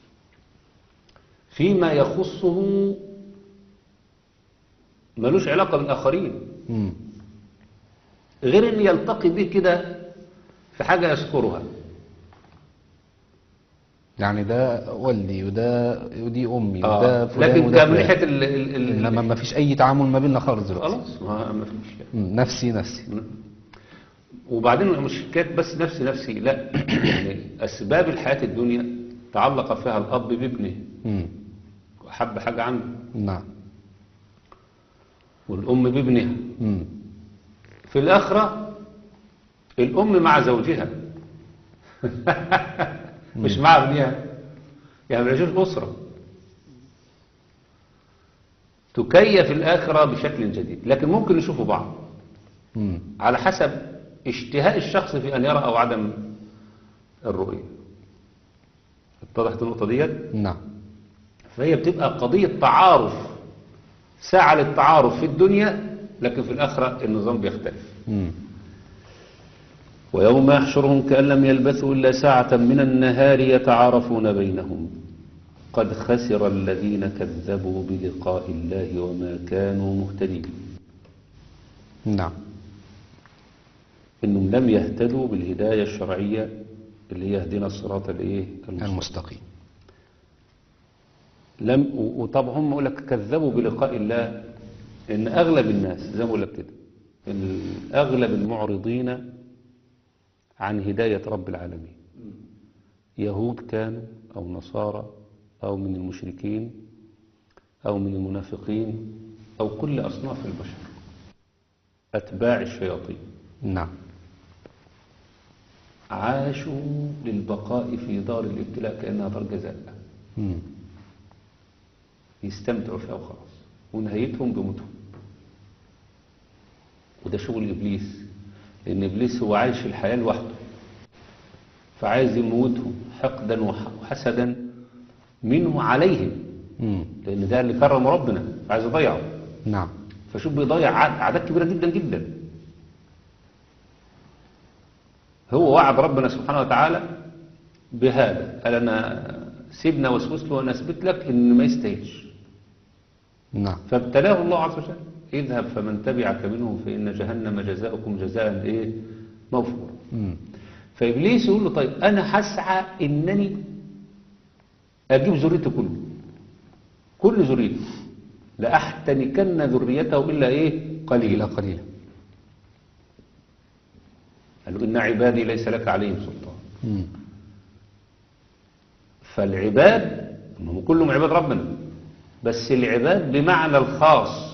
فيما يخصه ملوش علاقة بالآخرين مم. غير إن يلتقي به كده في حاجة يذكرها يعني ده والدي وده ودي امي آه. وده فلان لكن وده كان من فلان. ناحية ال ال ال انما ما فيش اي تعامل ما بيننا خالص دلوقتي خلاص ما ما فيش مم. نفسي نفسي وبعدين مش حكايه بس نفسي نفسي لا يعني اسباب الحياه الدنيا تعلق فيها الاب بابنه مم. حب حاجه عنده نعم والام بابنها مم. في الاخره الام مع زوجها مش مع ابنها يعني ما يجوش اسره تكيف الاخره بشكل جديد لكن ممكن يشوفوا بعض مم. على حسب اشتهاء الشخص في أن يرى أو عدم الرؤية اتضحت النقطة ديت نعم فهي بتبقى قضية تعارف ساعة للتعارف في الدنيا لكن في الآخرة النظام بيختلف مم. ويوم يحشرهم كأن لم يلبثوا إلا ساعة من النهار يتعارفون بينهم قد خسر الذين كذبوا بلقاء الله وما كانوا مهتدين نعم انهم لم يهتدوا بالهدايه الشرعيه اللي هي اهدنا الصراط الايه المستقيم المستقيم لم و- وطبعا هم يقول لك كذبوا بلقاء الله ان اغلب الناس زي ما بقول لك كده ان اغلب المعرضين عن هدايه رب العالمين يهود كانوا او نصارى او من المشركين او من المنافقين او كل اصناف البشر اتباع الشياطين نعم عاشوا للبقاء في دار الابتلاء كأنها دار جزاء مم. يستمتعوا فيها وخلاص ونهايتهم بموتهم وده شغل إبليس لأن إبليس هو عايش في الحياة لوحده فعايز يموتهم حقدا وح- وحسدا منه عليهم مم. لأن ده اللي كرم ربنا عايز يضيعه نعم فشوف بيضيع عد- أعداد كبيرة جدا جدا هو وعد ربنا سبحانه وتعالى بهذا قال أنا سيبنا وسوس له وأنا أثبت لك إن ما يستاهلش نعم فابتلاه الله عز وجل اذهب فمن تبعك منهم فإن جهنم جزاؤكم جزاء إيه موفورا مم. فإبليس يقول له طيب أنا هسعى إنني أجيب ذريته كله كل ذريته لأحتنكن ذريته إلا إيه قليلا قليلا قليلا قال له إن عبادي ليس لك عليهم سلطان مم. فالعباد هم كلهم عباد ربنا بس العباد بمعنى الخاص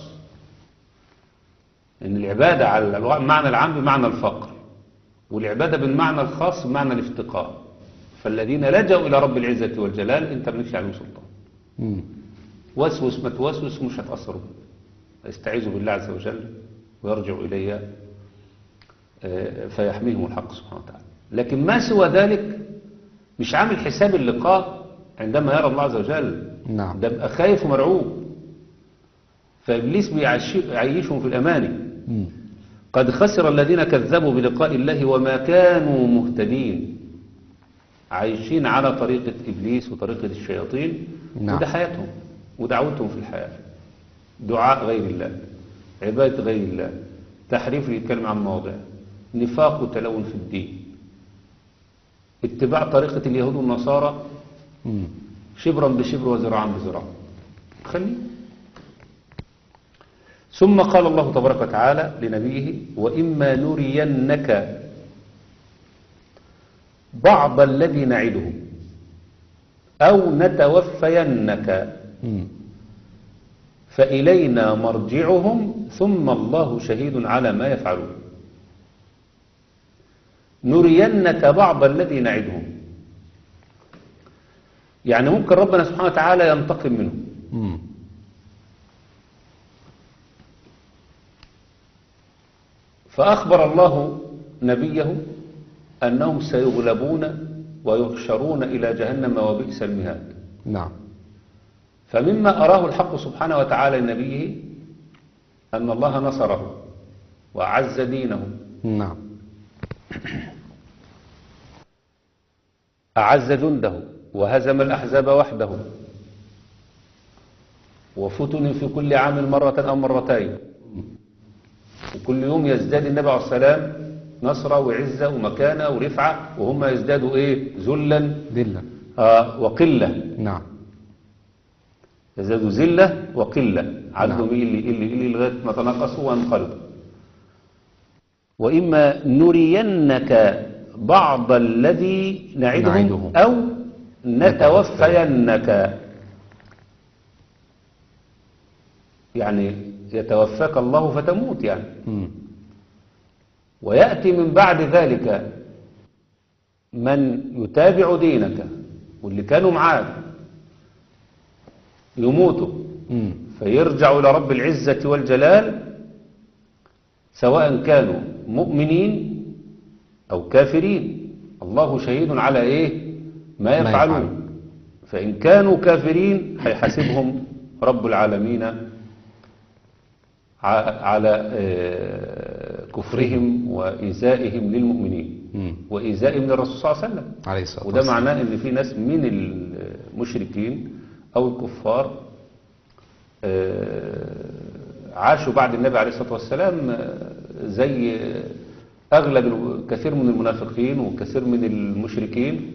ان العبادة على الو- المعنى العام بمعنى الفقر والعبادة بالمعنى الخاص بمعنى الافتقار فالذين لجأوا إلى رب العزة والجلال انت مالكش عليهم سلطان مم. وسوس ما توسوس مش هتأثروا بيه. يستعيذوا بالله عز وجل ويرجعوا إليه آه، فيحميهم الحق سبحانه وتعالى لكن ما سوى ذلك مش عامل حساب اللقاء عندما يرى الله عز وجل نعم. ده بقى خايف ومرعوب فإبليس بيعيش- بيعيشهم في الأماني مم. قد خسر الذين كذبوا بلقاء الله وما كانوا مهتدين عايشين على طريقة إبليس وطريقة الشياطين نعم. وده حياتهم ودعوتهم في الحياة دعاء غير الله عبادة غير الله تحريف للكلمة عن مواضعه نفاق وتلون في الدين اتباع طريقة اليهود والنصارى مم. شبرا بشبر وذراعا بذراع خليه ثم قال الله تبارك وتعالى لنبيه وإما نرينك بعض الذي نعدهم أو نتوفينك مم. فإلينا مرجعهم ثم الله شهيد على ما يفعلون نرينك بعض الذي نعدهم يعني ممكن ربنا سبحانه وتعالى ينتقم منهم مم. فأخبر الله نبيه أنهم سيغلبون ويحشرون إلى جهنم وبئس المهاد نعم فمما أراه الحق سبحانه وتعالى لنبيه أن الله نصره وأعز دينه نعم أعز جنده وهزم الأحزاب وحده وفتن في كل عام مرة أو مرتين وكل يوم يزداد النبي عليه السلام نصرة وعزة ومكانة ورفعة وهم يزدادوا إيه ذلا دلة آه وقلة نعم يزدادوا ذلة وقلة عدوا نعم. اللي اللي اللي لغاية ما تناقصوا وانقلبوا وإما نرينك بعض الذي نعدهم, نعدهم. أو نتوفينك يعني يتوفاك الله فتموت يعني مم. ويأتي من بعد ذلك من يتابع دينك واللي كانوا معاك يموتوا مم. فيرجع إلى رب العزة والجلال سواء كانوا مؤمنين أو كافرين الله شهيد على إيه ما ما يفعلون يفعلون. فإن كانوا كافرين هيحاسبهم رب العالمين ع- على آه، كفرهم وإيذائهم للمؤمنين مم. وإيذائهم للرسول صلى الله عليه وسلم عليه الصلاة وده والسلام معناه ان في ناس من المشركين او الكفار آه، عاشوا بعد النبي عليه الصلاة والسلام آه، زي اغلب ال- كثير من المنافقين وكثير من المشركين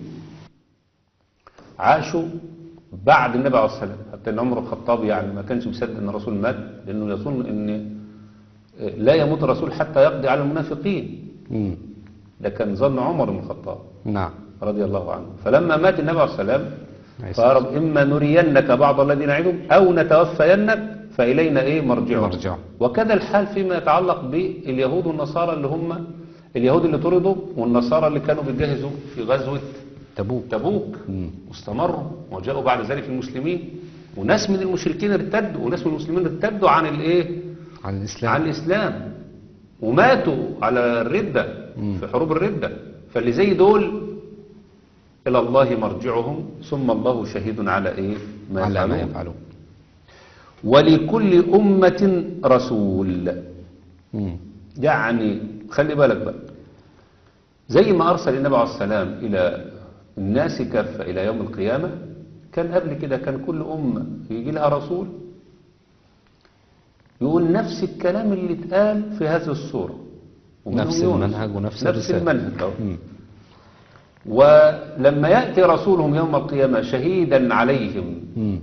عاشوا بعد النبي عليه الصلاة والسلام حتى ان عمر الخطاب يعني ما كانش مصدق ان الرسول مات لانه يظن ان آه، لا يموت الرسول حتى يقضي على المنافقين مم. ده كان ظن عمر بن الخطاب نعم رضي الله عنه فلما مات النبي عليه السلام عليه الصلاة قال إما نرينك بعض الذي نعدهم أو نتوفينك فإلينا إيه مرجعهم مرجعهم. وكذا الحال فيما يتعلق باليهود والنصارى اللي هم اليهود اللي طردوا والنصارى اللي كانوا بيجهزوا في غزوة تبوك تبوك مم. واستمروا وجاءوا بعد ذلك المسلمين وناس من المشركين ارتدوا وناس من المسلمين ارتدوا عن الايه عن الإسلام عن الإسلام وماتوا على الردة في حروب الردة فاللي زي دول إلى الله مرجعهم ثم الله شهيد على إيه ما على ما يفعلون يفعلون ولكل أمة رسول مم. يعني خلي بالك بقى زي ما أرسل النبي عليه السلام إلى الناس كافة إلى يوم القيامة كان قبل كده كان كل أمة يجي لها رسول يقول نفس الكلام اللي اتقال في هذه الصورة ومنهم نفس يونس. المنهج ونفس نفس الرسالة. المنهج أهو. مم. ولما يأتي رسولهم يوم القيامة شهيدا عليهم مم.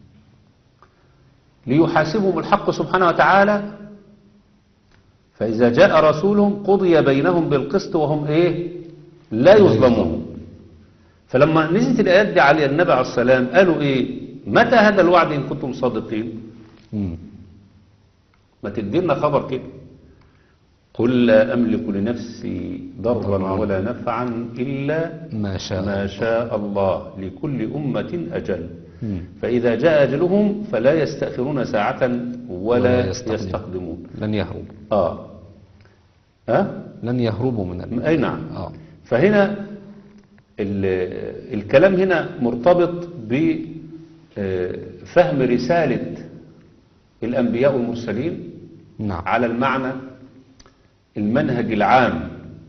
ليحاسبهم الحق سبحانه وتعالى فإذا جاء رسولهم قضي بينهم بالقسط وهم إيه لا يظلمون فلما نزلت الآيات دي على النبي عليه السلام قالوا إيه متى هذا الوعد إن كنتم صادقين مم. ما تدينا خبر كده قل لا أملك لنفسي ضرا ولا نفعا إلا ما شاء ما شاء الله لكل أمة أجل مم. فإذا جاء أجلهم فلا يستأخرون ساعة ولا ولا يستقدمون. يستقدمون لن يهربوا آه أه؟ لن يهربوا من ال... أي نعم اه فهنا ال- الكلام هنا مرتبط بفهم رسالة الأنبياء والمرسلين نعم على المعنى المنهج العام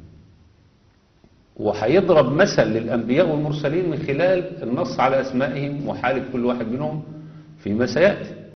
وهيضرب مثل للأنبياء والمرسلين من خلال النص على أسمائهم وحالة كل واحد منهم فيما سيأتي